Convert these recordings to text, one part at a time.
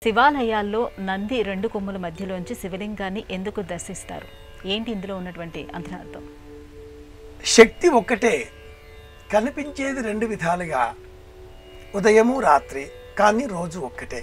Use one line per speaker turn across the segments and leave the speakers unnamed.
శివాలయాల్లో నంది రెండు కొమ్ముల మధ్యలోంచి శివలింగాన్ని ఎందుకు దర్శిస్తారు ఏంటి ఇందులో ఉన్నటువంటి అంతరార్థం
శక్తి ఒక్కటే కనిపించేది రెండు విధాలుగా ఉదయము రాత్రి కానీ రోజు ఒక్కటే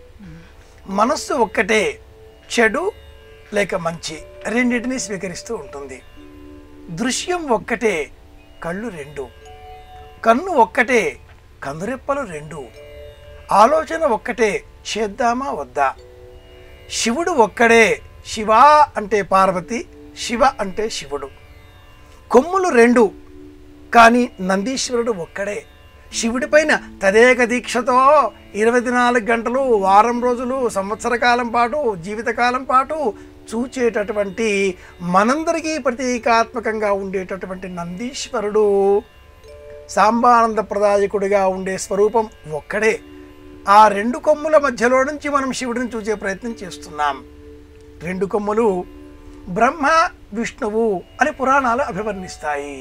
మనస్సు ఒక్కటే చెడు లేక మంచి రెండింటినీ స్వీకరిస్తూ ఉంటుంది దృశ్యం ఒక్కటే కళ్ళు రెండు కన్ను ఒక్కటే కనురెప్పలు రెండు ఆలోచన ఒక్కటే చేద్దామా వద్దా శివుడు ఒక్కడే శివా అంటే పార్వతి శివ అంటే శివుడు కొమ్ములు రెండు కానీ నందీశ్వరుడు ఒక్కడే శివుడి పైన తదేక దీక్షతో ఇరవై నాలుగు గంటలు వారం రోజులు సంవత్సర కాలం పాటు జీవితకాలం పాటు చూచేటటువంటి మనందరికీ ప్రతీకాత్మకంగా ఉండేటటువంటి నందీశ్వరుడు సాంబానంద ప్రదాయకుడిగా ఉండే స్వరూపం ఒక్కడే ఆ రెండు కొమ్ముల మధ్యలో నుంచి మనం శివుడిని చూసే ప్రయత్నం చేస్తున్నాం రెండు కొమ్ములు బ్రహ్మ విష్ణువు అని పురాణాలు అభివర్ణిస్తాయి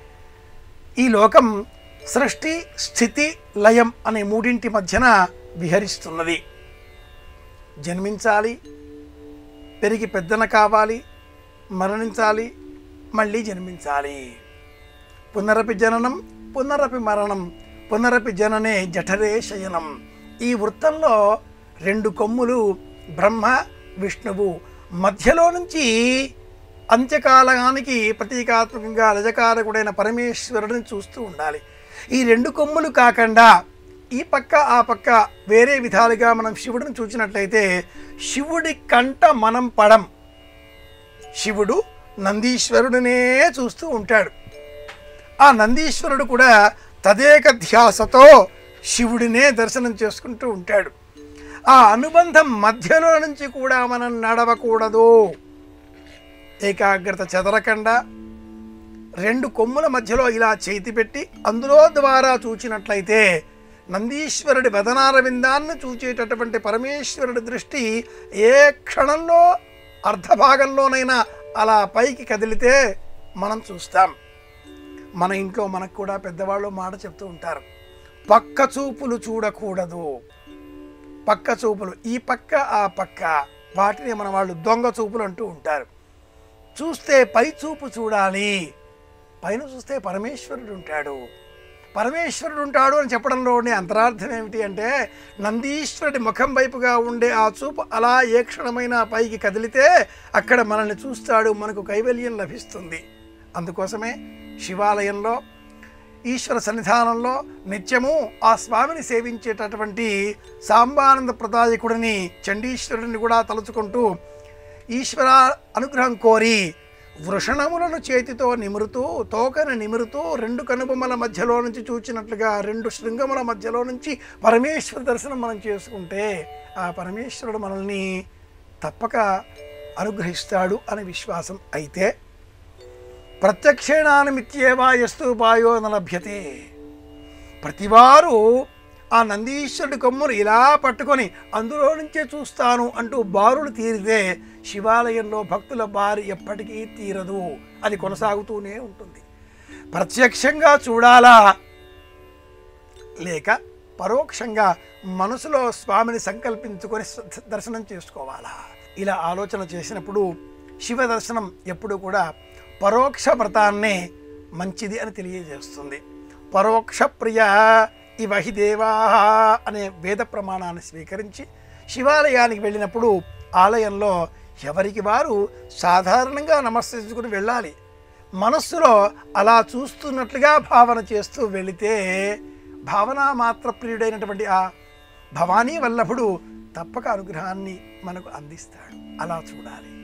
ఈ లోకం సృష్టి స్థితి లయం అనే మూడింటి మధ్యన విహరిస్తున్నది జన్మించాలి పెరిగి పెద్దన కావాలి మరణించాలి మళ్ళీ జన్మించాలి పునరపి జననం పునరపి మరణం పునరపి జననే జఠరే శయనం ఈ వృత్తంలో రెండు కొమ్ములు బ్రహ్మ విష్ణువు మధ్యలో నుంచి అంత్యకాలానికి ప్రతీకాత్మకంగా రజకారకుడైన పరమేశ్వరుడిని చూస్తూ ఉండాలి ఈ రెండు కొమ్ములు కాకుండా ఈ పక్క ఆ పక్క వేరే విధాలుగా మనం శివుడిని చూసినట్లయితే శివుడి కంట మనం పడం శివుడు నందీశ్వరుడినే చూస్తూ ఉంటాడు ఆ నందీశ్వరుడు కూడా తదేక ధ్యాసతో శివుడినే దర్శనం చేసుకుంటూ ఉంటాడు ఆ అనుబంధం మధ్యలో నుంచి కూడా మనం నడవకూడదు ఏకాగ్రత చెదరకుండా రెండు కొమ్ముల మధ్యలో ఇలా చేతి పెట్టి అందులో ద్వారా చూచినట్లయితే నందీశ్వరుడి వదనార విందాన్ని చూచేటటువంటి పరమేశ్వరుడి దృష్టి ఏ క్షణంలో అర్ధభాగంలోనైనా అలా పైకి కదిలితే మనం చూస్తాం మన ఇంట్లో మనకు కూడా పెద్దవాళ్ళు మాట చెప్తూ ఉంటారు పక్క చూపులు చూడకూడదు పక్క చూపులు ఈ పక్క ఆ పక్క వాటిని మన వాళ్ళు దొంగ చూపులు అంటూ ఉంటారు చూస్తే పై చూపు చూడాలి పైన చూస్తే పరమేశ్వరుడు ఉంటాడు పరమేశ్వరుడు ఉంటాడు అని చెప్పడంలోని అంతరార్థం ఏమిటి అంటే నందీశ్వరుడి ముఖం వైపుగా ఉండే ఆ చూపు అలా ఏ క్షణమైనా పైకి కదిలితే అక్కడ మనల్ని చూస్తాడు మనకు కైవల్యం లభిస్తుంది అందుకోసమే శివాలయంలో ఈశ్వర సన్నిధానంలో నిత్యము ఆ స్వామిని సేవించేటటువంటి సాంబానంద ప్రదాయకుడిని చండీశ్వరుడిని కూడా తలుచుకుంటూ ఈశ్వర అనుగ్రహం కోరి వృషణములను చేతితో నిమురుతూ తోకను నిమురుతూ రెండు కనుబొమ్మల మధ్యలో నుంచి చూచినట్లుగా రెండు శృంగముల మధ్యలో నుంచి పరమేశ్వర దర్శనం మనం చేసుకుంటే ఆ పరమేశ్వరుడు మనల్ని తప్పక అనుగ్రహిస్తాడు అనే విశ్వాసం అయితే ప్రత్యక్షేణానిమిత్యేవా యస్తూపాయో నలభ్యతే ప్రతివారు ఆ నందీశ్వరుడి కొమ్మును ఇలా పట్టుకొని అందులో నుంచే చూస్తాను అంటూ బారులు తీరితే శివాలయంలో భక్తుల బారి ఎప్పటికీ తీరదు అది కొనసాగుతూనే ఉంటుంది ప్రత్యక్షంగా చూడాలా లేక పరోక్షంగా మనసులో స్వామిని సంకల్పించుకొని శ్ర- దర్శనం చేసుకోవాలా ఇలా ఆలోచన చేసినప్పుడు శివ దర్శనం ఎప్పుడు కూడా పరోక్ష వ్రతాన్నే మంచిది అని తెలియజేస్తుంది పరోక్ష ప్రియ ఇవ హి దేవా అనే వేద ప్రమాణాన్ని స్వీకరించి శివాలయానికి వెళ్ళినప్పుడు ఆలయంలో ఎవరికి వారు సాధారణంగా నమస్కరించుకుని వెళ్ళాలి మనస్సులో అలా చూస్తున్నట్లుగా భావన చేస్తూ వెళితే భావన మాత్ర ప్రియుడైనటువంటి ఆ భవానీ వల్లభుడు తప్పక అనుగ్రహాన్ని మనకు అందిస్తాడు అలా చూడాలి